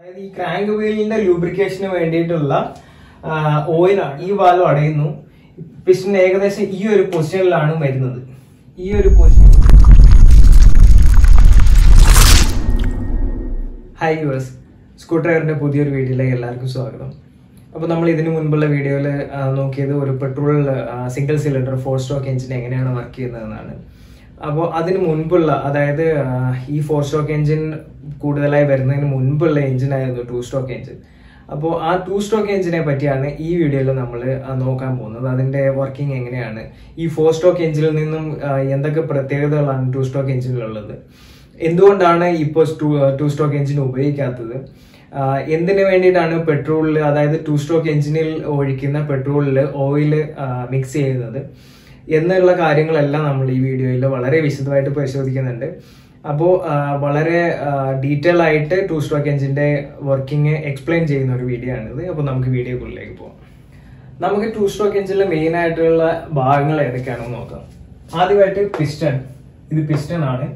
അതായത് ഈ ക്രാങ്ക് വീലിന്റെ ലൂബ്രിക്കേഷന് വേണ്ടിയിട്ടുള്ള ഓയിലാണ് ഈ വാൽവ് അടയുന്നു പിസ്റ്റൺ ഏകദേശം ഈ ഒരു പൊസിഷനിലാണ് വരുന്നത് ഈ ഒരു പൊസിഷൻ ഹായ് യുവേഴ്സ് സ്കൂട്ടർ ഡ്രൈവറിന്റെ പുതിയൊരു വീഡിയോയിലേക്ക് എല്ലാവർക്കും സ്വാഗതം അപ്പോൾ നമ്മൾ ഇതിനു മുൻപുള്ള വീഡിയോയിൽ നോക്കിയത് ഒരു petrol single cylinder four stroke engine എങ്ങനെയാണ് വർക്ക് ചെയ്യുന്നതെന്നാണ് അപ്പോൾ അതിന് മുൻപുള്ള അതായത് ആ, ഈ ഫോർ സ്റ്റോക്ക് എഞ്ചിൻ കൂടുതലായി വരുന്നതിന് മുൻപുള്ള എഞ്ചിനായിരുന്നു ടു സ്റ്റോക്ക് എഞ്ചിൻ അപ്പോൾ ആ ടു സ്റ്റോക്ക് എഞ്ചിനെ പറ്റിയാണ് ഈ വീഡിയോയിൽ നമ്മൾ നോക്കാൻ പോകുന്നത് അതിന്റെ വർക്കിംഗ് എങ്ങനെയാണ് ഈ ഫോർ സ്റ്റോക്ക് എഞ്ചിനിൽ നിന്നും ആ, എന്തൊക്കെ പ്രത്യേകതകളാണ് ടു സ്റ്റോക്ക് എഞ്ചിനിലുള്ളത് എന്തുകൊണ്ടാണ് ഇപ്പോൾ ടു സ്റ്റോക്ക് എഞ്ചിൻ ഉപയോഗിക്കാത്തത് ആ, എന്തിനു വേണ്ടിയിട്ടാണ് പെട്രോളിൽ അതായത് ടു സ്റ്റോക്ക് എഞ്ചിനിൽ ഒഴിക്കുന്ന പെട്രോളിൽ ഓയിൽ മിക്സ് ചെയ്യുന്നത് എന്നുള്ള കാര്യങ്ങളെല്ലാം നമ്മൾ ഈ വീഡിയോയിൽ വളരെ വിശദമായിട്ട് പരിശോധിക്കുന്നുണ്ട് അപ്പോൾ വളരെ ഡീറ്റെയിൽ ആയിട്ട് ടു സ്റ്റോക്ക് എഞ്ചിന്റെ വർക്കിംഗ് എക്സ്പ്ലെയിൻ ചെയ്യുന്ന ഒരു വീഡിയോ ആണിത് അപ്പോൾ നമുക്ക് വീഡിയോക്കുള്ളിലേക്ക് പോകാം നമുക്ക് ടു സ്റ്റോക്ക് എഞ്ചിനിലെ മെയിൻ ആയിട്ടുള്ള ഭാഗങ്ങൾ ഏതൊക്കെയാണെന്ന് നോക്കാം ആദ്യമായിട്ട് പിസ്റ്റൺ ഇത് പിസ്റ്റൺ ആണ്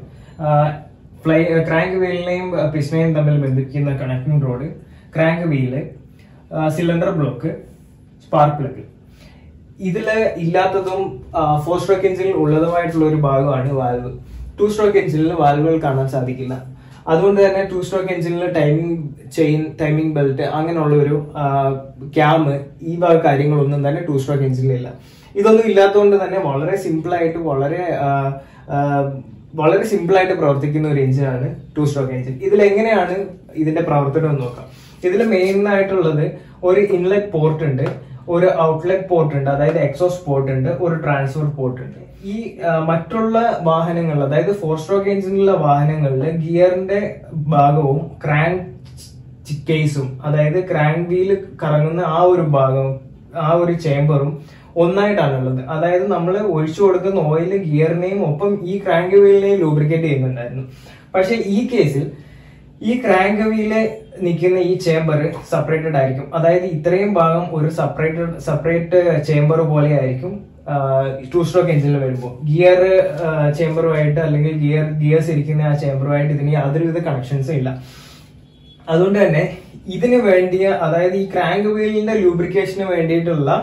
ഫ്ലൈ ക്രാങ്ക് വീലിനെയും പിസ്റ്റനെയും തമ്മിൽ ബന്ധിപ്പിക്കുന്ന connecting rod crank wheel cylinder block spark plug ഇതില് ഇല്ലാത്തതും ഫോർ സ്ട്രോക്ക് എഞ്ചിനിൽ ഉള്ളതുമായിട്ടുള്ള ഒരു ഭാഗമാണ് വാൽവ് ടു സ്ട്രോക്ക് എഞ്ചിനിൽ വാൽവുകൾ കാണാൻ സാധിക്കില്ല അതുകൊണ്ട് തന്നെ ടു സ്ട്രോക്ക് എഞ്ചിനിൽ ടൈമിംഗ് ചെയിൻ ടൈമിംഗ് ബെൽറ്റ് അങ്ങനെയുള്ള ഒരു ക്യാം ഈ വക കാര്യങ്ങളൊന്നും തന്നെ ടു സ്ട്രോക്ക് എഞ്ചിനിലില്ല ഇതൊന്നും ഇല്ലാത്തതുകൊണ്ട് തന്നെ വളരെ സിമ്പിൾ ആയിട്ട് വളരെ ആ, ആ, വളരെ സിമ്പിൾ ആയിട്ട് പ്രവർത്തിക്കുന്ന ഒരു എഞ്ചിനാണ് ടു സ്ട്രോക്ക് എഞ്ചിൻ ഇതിൽ എങ്ങനെയാണ് ഇതിന്റെ പ്രവർത്തനം എന്ന് നോക്കാം ഇതിൽ മെയിൻ ആയിട്ടുള്ളത് ഒരു ഇൻലെറ്റ് പോർട്ട് ഉണ്ട് ഒരു ഔട്ട്ലെറ്റ് പോർട്ട് ഉണ്ട് അതായത് എക്സോസ് പോർട്ട് ഉണ്ട് ഒരു ട്രാൻസ്ഫർ പോർട്ട് ഉണ്ട് ഈ ആ, മറ്റുള്ള വാഹനങ്ങൾ അതായത് ഫോർ സ്ട്രോക്ക് എഞ്ചിനുള്ള വാഹനങ്ങളിൽ ഗിയറിന്റെ ഭാഗവും ക്രാങ്ക് കേസും അതായത് ക്രാങ്ക് വീല് കറങ്ങുന്ന ആ ഒരു ഭാഗവും ആ ഒരു ചേംബറും ഒന്നായിട്ടാണുള്ളത് അതായത് നമ്മൾ ഒഴിച്ചു കൊടുക്കുന്ന ഓയിൽ ഗിയറിനെയും ഒപ്പം ഈ ക്രാങ്ക് വീലിനെയും ലൂബ്രിക്കേറ്റ് ചെയ്യുന്നുണ്ടായിരുന്നു പക്ഷെ ഈ കേസിൽ ഈ ക്രാങ്ക് വീല് നിൽക്കുന്ന ഈ ചേംബർ സെപ്പറേറ്റഡ് ആയിരിക്കും അതായത് ഇത്രയും ഭാഗം ഒരു സെപ്പറേറ്റഡ് സെപ്പറേറ്റ് ചേംബർ പോലെ ആയിരിക്കും ടു സ്ട്രോക്ക് എഞ്ചിനിൽ വരുമ്പോൾ ഗിയർ ചേംബറുമായിട്ട് അല്ലെങ്കിൽ ഗിയർ ഗിയേഴ്സ് ഇരിക്കുന്ന ആ ചേംബറുമായിട്ട് ഇതിന് യാതൊരുവിധ കണക്ഷൻസും ഇല്ല അതുകൊണ്ട് തന്നെ ഇതിന് വേണ്ടിയ അതായത് ഈ ക്രാങ്ക് വീലിന്റെ ലൂബ്രിക്കേഷന് വേണ്ടിയിട്ടുള്ള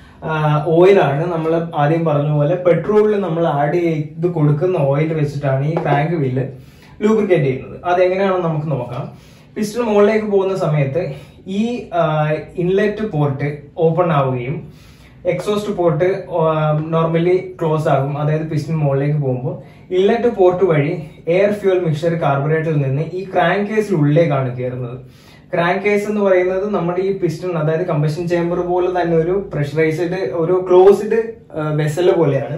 ഓയിലാണ് നമ്മൾ ആദ്യം പറഞ്ഞ പോലെ പെട്രോളിൽ നമ്മൾ ആഡ് ചെയ്ത് കൊടുക്കുന്ന ഓയിൽ വെച്ചിട്ടാണ് ഈ ക്രാങ്ക് വീല് ലൂബ്രിക്കേറ്റ് ചെയ്യുന്നത് അതെങ്ങനെയാണെന്ന് നമുക്ക് നോക്കാം പിസ്റ്റൺ മുകളിലേക്ക് പോകുന്ന സമയത്ത് ഈ ഇൻലെറ്റ് പോർട്ട് ഓപ്പൺ ആവുകയും എക്സോസ്റ്റ് പോർട്ട് നോർമലി ക്ലോസ് ആകും അതായത് പിസ്റ്റൺ മുകളിലേക്ക് പോകുമ്പോൾ ഇൻലെറ്റ് പോർട്ട് വഴി എയർ ഫ്യൂൽ മിക്സർ കാർബറേറ്ററിൽ നിന്ന് ഈ ക്രാങ്ക് കേസിനുള്ളിലേക്കാണ് കയറുന്നത് ക്രാങ്ക് കേസ് എന്ന് പറയുന്നത് നമ്മുടെ ഈ പിസ്റ്റൺ അതായത് കമ്പഷൻ ചേംബർ പോലെ തന്നെ ഒരു പ്രഷറൈസ്ഡ് ഒരു ക്ലോസ്ഡ് വെസൽ പോലെയാണ്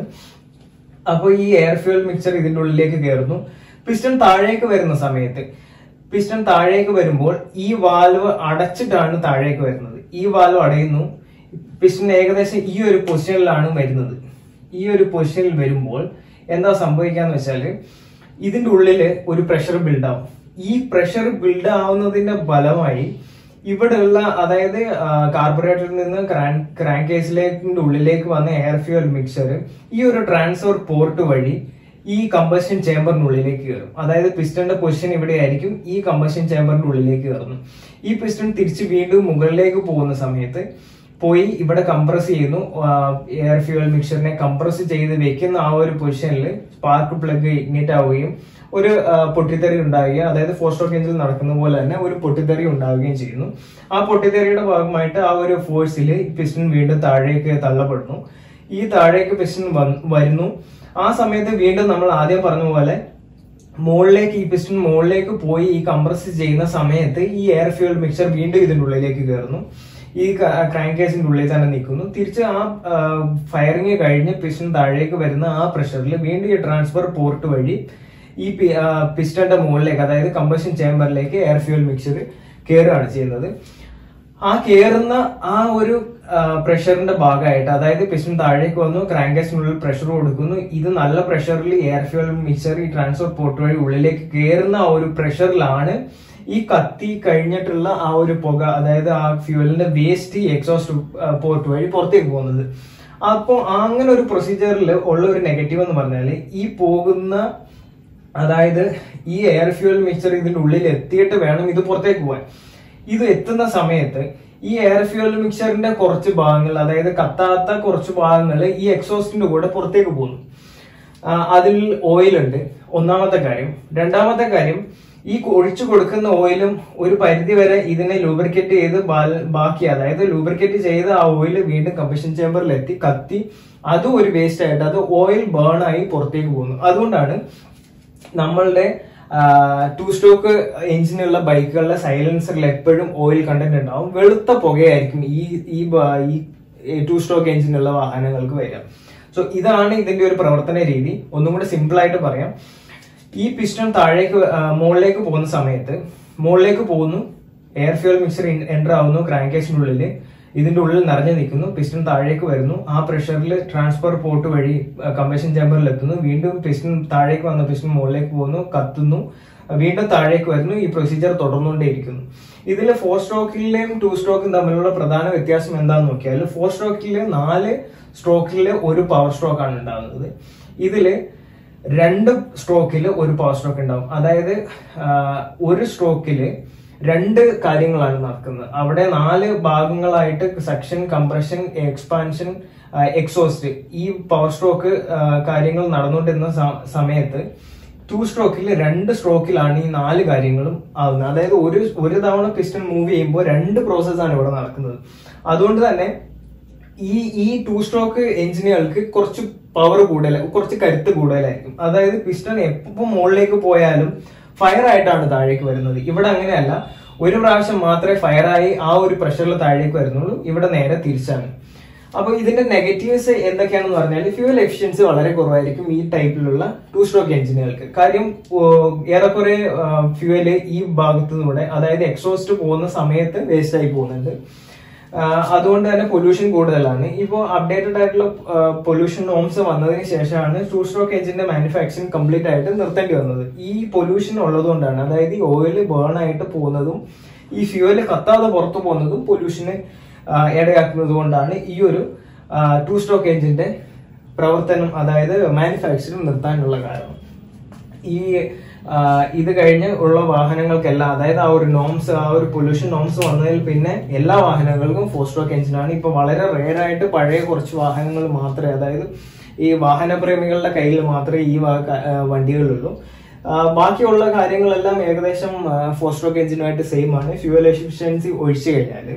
അപ്പോൾ ഈ എയർ ഫ്യൂൽ മിക്സർ ഇതിന്റെ ഉള്ളിലേക്ക് കയറുന്നു പിസ്റ്റൺ താഴേക്ക് വരുന്ന സമയത്ത് പിസ്റ്റൺ താഴേക്ക് വരുമ്പോൾ ഈ വാൽവ് അടച്ചിട്ടാണ് താഴേക്ക് വരുന്നത് ഈ വാൽവ് അടയുന്നു പിസ്റ്റൺ ഏകദേശം ഈ ഒരു പൊസിഷനിലാണ് വരുന്നത് ഈ ഒരു പൊസിഷനിൽ വരുമ്പോൾ എന്താ സംഭവിക്കാന്ന് വെച്ചാല് ഇതിന്റെ ഉള്ളില് ഒരു പ്രഷർ ബിൽഡ് ആവും ഈ പ്രഷർ ബിൽഡ് ആവുന്നതിന്റെ ഫലമായി ഇവിടെയുള്ള അതായത് കാർബറേറ്ററിൽ നിന്ന് ക്രാങ്ക് കേസിലേക്ക് ഉള്ളിലേക്ക് വന്ന എയർ ഫ്യൂൽ മിക്സർ ഈ ഒരു ട്രാൻസ്ഫർ പോർട്ട് വഴി ഈ കമ്പഷൻ ചേമ്പറിനുള്ളിലേക്ക് കയറും അതായത് പിസ്റ്റന്റെ പൊസിഷൻ ഇവിടെ ആയിരിക്കും ഈ കമ്പഷൻ ചേമ്പറിന്റെ ഉള്ളിലേക്ക് കയറുന്നു ഈ പിസ്റ്റൺ തിരിച്ച് വീണ്ടും മുകളിലേക്ക് പോകുന്ന സമയത്ത് പോയി ഇവിടെ കംപ്രസ് ചെയ്യുന്നു എയർ ഫ്യൂൽ മിക്സറിനെ കംപ്രസ് ചെയ്ത് വെക്കുന്ന ആ ഒരു പൊസിഷനിൽ സ്പാർക്ക് പ്ലഗ് ഇഗ്നേറ്റ് ആവുകയും ഒരു ആ, പൊട്ടിത്തെറി ഉണ്ടാവുകയും അതായത് ഫോർ സ്റ്റോക്ക് എഞ്ചിൽ നടക്കുന്ന പോലെ തന്നെ ഒരു പൊട്ടിത്തെറി ഉണ്ടാവുകയും ചെയ്യുന്നു ആ പൊട്ടിത്തെറിയുടെ ഭാഗമായിട്ട് ആ ഒരു ഫോഴ്സിൽ പിസ്റ്റൺ വീണ്ടും താഴേക്ക് തള്ളപ്പെടുന്നു ഈ താഴേക്ക് പിസ്റ്റൺ വരുന്നു ആ സമയത്ത് വീണ്ടും നമ്മൾ ആദ്യം പറഞ്ഞ പോലെ മുകളിലേക്ക് ഈ പിസ്റ്റൺ മുകളിലേക്ക് പോയി ഈ കംപ്രസ് ചെയ്യുന്ന സമയത്ത് ഈ എയർ ഫ്യൂൽ മിക്സർ വീണ്ടും ഇതിന്റെ ഉള്ളിലേക്ക് കയറുന്നു ഈ ക്രാങ്ക് കേസിന്റെ ഉള്ളിൽ തന്നെ നിൽക്കുന്നു തിരിച്ച് ആ ഫയറിങ് കഴിഞ്ഞ് പിസ്റ്റൺ താഴേക്ക് വരുന്ന ആ പ്രഷറിൽ വീണ്ടും ഈ ട്രാൻസ്ഫർ പോർട്ട് വഴി ഈ പിസ്റ്റന്റെ മുകളിലേക്ക് അതായത് കമ്പഷൻ ചേംബറിലേക്ക് എയർ ഫ്യൂൽ മിക്സർ കയറുകയാണ് ചെയ്യുന്നത് ആ കയറുന്ന ആ ഒരു പ്രഷറിന്റെ ഭാഗമായിട്ട് അതായത് പിസ്റ്റൺ താഴേക്ക് വന്നു ക്രാങ്കേസിനുള്ളിൽ പ്രഷർ കൊടുക്കുന്നു ഇത് നല്ല പ്രഷറിൽ എയർ ഫ്യൂൽ മിക്സർ ഈ ട്രാൻസ്ഫർ പോർട്ട് വഴി ഉള്ളിലേക്ക് കയറുന്ന ആ ഒരു പ്രഷറിലാണ് ഈ കത്തി കഴിഞ്ഞിട്ടുള്ള ആ ഒരു പുക അതായത് ആ ഫ്യൂവലിന്റെ വേസ്റ്റ് എക്സോസ്റ്റ് പോർട്ട് വഴി പുറത്തേക്ക് പോകുന്നത് അപ്പോൾ അങ്ങനെ ഒരു പ്രൊസീജിയറിൽ ഉള്ള ഒരു നെഗറ്റീവ് എന്ന് പറഞ്ഞാൽ ഈ പോകുന്ന അതായത് ഈ എയർ ഫ്യൂൽ മിക്സർ ഇതിന്റെ ഉള്ളിൽ എത്തിയിട്ട് വേണം ഇത് പുറത്തേക്ക് പോകാൻ ഇത് എത്തുന്ന സമയത്ത് ഈ എയർ ഫ്യൂൽ മിക്സറിന്റെ കുറച്ച് ഭാഗങ്ങൾ അതായത് കത്താത്ത കുറച്ച് ഭാഗങ്ങൾ ഈ എക്സോസ്റ്റിന്റെ കൂടെ പുറത്തേക്ക് പോകുന്നു ആ, അതിൽ ഓയിൽ ഉണ്ട് ഒന്നാമത്തെ കാര്യം രണ്ടാമത്തെ കാര്യം ഈ ഒഴിച്ചു കൊടുക്കുന്ന ഓയിലും ഒരു പരിധി വരെ ഇതിനെ ലൂബ്രിക്കേറ്റ് ചെയ്ത് ബാല- ബാക്കി അതായത് ലൂബ്രിക്കേറ്റ് ചെയ്ത് ആ ഓയിൽ വീണ്ടും കമ്പഷൻ ചേമ്പറിൽ എത്തി കത്തി അതും ഒരു വേസ്റ്റ് ആയിട്ട് അത് ഓയിൽ ബേൺ ആയി പുറത്തേക്ക് പോകുന്നു അതുകൊണ്ടാണ് നമ്മളുടെ ടു സ്റ്റോക്ക് എഞ്ചിനുള്ള ബൈക്കുകളിലെ സൈലൻസറിൽ എപ്പോഴും ഓയിൽ കണ്ടന്റ് ഉണ്ടാവും വെളുത്ത പുകയായിരിക്കും ഈ ഈ ബ- ഈ ടു സ്റ്റോക്ക് എഞ്ചിനുള്ള വാഹനങ്ങൾക്ക് വരിക സോ ഇതാണ് ഇതിന്റെ ഒരു പ്രവർത്തന രീതി ഒന്നും കൂടെ സിമ്പിൾ ആയിട്ട് പറയാം ഈ പിസ്റ്റൺ താഴേക്ക് ആ, മുകളിലേക്ക് പോകുന്ന സമയത്ത് മുകളിലേക്ക് പോകുന്നു എയർ ഫ്യൂൽ മിക്സർ എൻ്റർ ആവുന്നു ക്രാങ്കേസിനുള്ളിൽ ഇതിന്റെ ഉള്ളിൽ നിറഞ്ഞു നിൽക്കുന്നു പിസ്റ്റൺ താഴേക്ക് വരുന്നു ആ പ്രഷറിൽ ട്രാൻസ്ഫർ പോർട്ട് വഴി കമ്പഷൻ ചേമ്പറിൽ എത്തുന്നു വീണ്ടും പിസ്റ്റൺ താഴേക്ക് വന്ന പിസ്റ്റൺ മുകളിലേക്ക് പോകുന്നു കത്തുന്നു വീണ്ടും താഴേക്ക് വരുന്നു ഈ പ്രൊസീജിയർ തുടർന്നുകൊണ്ടേയിരിക്കുന്നു ഇതിൽ ഫോർ സ്ട്രോക്കിലെയും ടു സ്ട്രോക്കും തമ്മിലുള്ള പ്രധാന വ്യത്യാസം എന്താണെന്ന് നോക്കിയാൽ ഫോർ സ്ട്രോക്കിൽ നാല് സ്ട്രോക്കിൽ ഒരു പവർ സ്ട്രോക്ക് ആണ് ഉണ്ടാകുന്നത് ഇതില് രണ്ട് സ്ട്രോക്കിൽ ഒരു പവർ സ്ട്രോക്ക് ഉണ്ടാവും അതായത് ആ, ഒരു സ്ട്രോക്കില് രണ്ട് കാര്യങ്ങളാണ് നടക്കുന്നത് അവിടെ നാല് ഭാഗങ്ങളായിട്ട് സെക്ഷൻ കംപ്രഷൻ എക്സ്പാൻഷൻ എക്സോസ്റ്റ് ഈ പവർ സ്ട്രോക്ക് കാര്യങ്ങൾ നടന്നുകൊണ്ടിരുന്ന സ- സമയത്ത് ടു സ്ട്രോക്കിൽ രണ്ട് സ്ട്രോക്കിലാണ് ഈ നാല് കാര്യങ്ങളും ആവുന്നത് അതായത് ഒരു ഒരു തവണ പിസ്റ്റൺ മൂവ് ചെയ്യുമ്പോൾ രണ്ട് പ്രോസസ്സാണ് ഇവിടെ നടക്കുന്നത് അതുകൊണ്ട് തന്നെ ഈ ഈ ടു സ്ട്രോക്ക് എഞ്ചിനുകൾക്ക് കുറച്ച് പവർ കൂടുതൽ കുറച്ച് കരുത്ത് കൂടുതലായിരിക്കും അതായത് പിസ്റ്റൺ എപ്പോൾ മുകളിലേക്ക് പോയാലും ഫയർ ആയിട്ടാണ് താഴേക്ക് വരുന്നത് ഇവിടെ അങ്ങനെയല്ല ഒരു പ്രാവശ്യം മാത്രമേ ഫയർ ആയി ആ ഒരു പ്രഷറിൽ താഴേക്ക് വരുന്നുള്ളൂ ഇവിടെ നേരെ തിരിച്ചാണ് അപ്പൊ ഇതിന്റെ നെഗറ്റീവ്സ് എന്തൊക്കെയാണെന്ന് പറഞ്ഞാൽ ഫ്യൂൽ എഫിഷ്യൻസി വളരെ കുറവായിരിക്കും ഈ ടൈപ്പിലുള്ള ടു സ്ട്രോക്ക് എഞ്ചിനുകൾക്ക് കാര്യം ഓ, ഏറെക്കുറെ ഫ്യൂവല് ഈ ഭാഗത്തുനിന്നൂടെ അതായത് എക്സോസ്റ്റ് പോകുന്ന സമയത്ത് വേസ്റ്റ് ആയി പോകുന്നുണ്ട് ആ, അതുകൊണ്ട് തന്നെ പൊല്യൂഷൻ കൂടുതലാണ് ഇപ്പോൾ അപ്ഡേറ്റഡ് ആയിട്ടുള്ള പൊല്യൂഷൻ നോംസ് വന്നതിന് ശേഷമാണ് ടു സ്ട്രോക്ക് എഞ്ചിന്റെ മാനുഫാക്ചറിങ് കംപ്ലീറ്റ് ആയിട്ട് നിർത്തേണ്ടി വന്നത് ഈ പൊല്യൂഷൻ ഉള്ളതുകൊണ്ടാണ് അതായത് ഈ ഓയിൽ ബേൺ ആയിട്ട് പോകുന്നതും ഈ ഫ്യൂവൽ കത്താതെ പുറത്തു പോകുന്നതും പൊല്യൂഷന് ഇടയാക്കുന്നത് കൊണ്ടാണ് ഈ ഒരു ടു സ്ട്രോക്ക് എഞ്ചിന്റെ പ്രവർത്തനം അതായത് മാനുഫാക്ചറിങ് നിർത്താനുള്ള കാരണം ഈ ആ, ഇത് കഴിഞ്ഞ് ഉള്ള വാഹനങ്ങൾക്കെല്ലാം അതായത് ആ ഒരു നോംസ് ആ ഒരു പൊല്യൂഷൻ നോംസ് വന്നതിൽ പിന്നെ എല്ലാ വാഹനങ്ങൾക്കും ഫോർ സ്ട്രോക്ക് എഞ്ചിനാണ് ഇപ്പൊ വളരെ റെയർ ആയിട്ട് പഴയ കുറച്ച് വാഹനങ്ങൾ മാത്രമേ അതായത് ഈ വാഹനപ്രേമികളുടെ കയ്യിൽ മാത്രമേ ഈ വക ക- ആ, വണ്ടികളുള്ളൂ ആ, ബാക്കിയുള്ള കാര്യങ്ങളെല്ലാം ഏകദേശം ഫോർ സ്ട്രോക്ക് എഞ്ചിനുമായിട്ട് സെയിം ആണ് ഫ്യൂവൽ എഫിഷ്യൻസി ഒഴിച്ചു കഴിഞ്ഞാൽ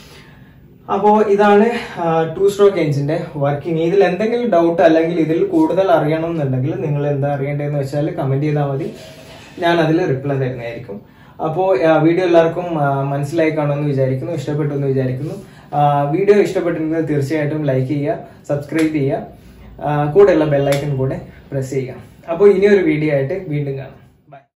അപ്പോൾ ഇതാണ് ടു സ്ട്രോക്ക് എഞ്ചിന്റെ വർക്കിംഗ് ഇതിൽ എന്തെങ്കിലും ഡൗട്ട് അല്ലെങ്കിൽ ഇതിൽ കൂടുതൽ അറിയണം എന്നുണ്ടെങ്കിൽ നിങ്ങൾ എന്താ അറിയേണ്ടതെന്ന് വെച്ചാൽ കമന്റ് ചെയ്താൽ മതി ഞാൻ അതിൽ റിപ്ലൈ തരുന്നതായിരിക്കും അപ്പോൾ വീഡിയോ എല്ലാവർക്കും ആ, മനസ്സിലായി കാണുമെന്ന് വിചാരിക്കുന്നു ഇഷ്ടപ്പെട്ടു എന്ന് വിചാരിക്കുന്നു വീഡിയോ ഇഷ്ടപ്പെട്ടിട്ടുണ്ടെങ്കിൽ തീർച്ചയായിട്ടും ലൈക്ക് ചെയ്യുക സബ്സ്ക്രൈബ് ചെയ്യുക ആ, കൂടെയുള്ള ബെല്ലൈക്കൺ കൂടെ പ്രസ് ചെയ്യുക അപ്പോൾ ഇനിയൊരു വീഡിയോ ആയിട്ട് വീണ്ടും കാണാം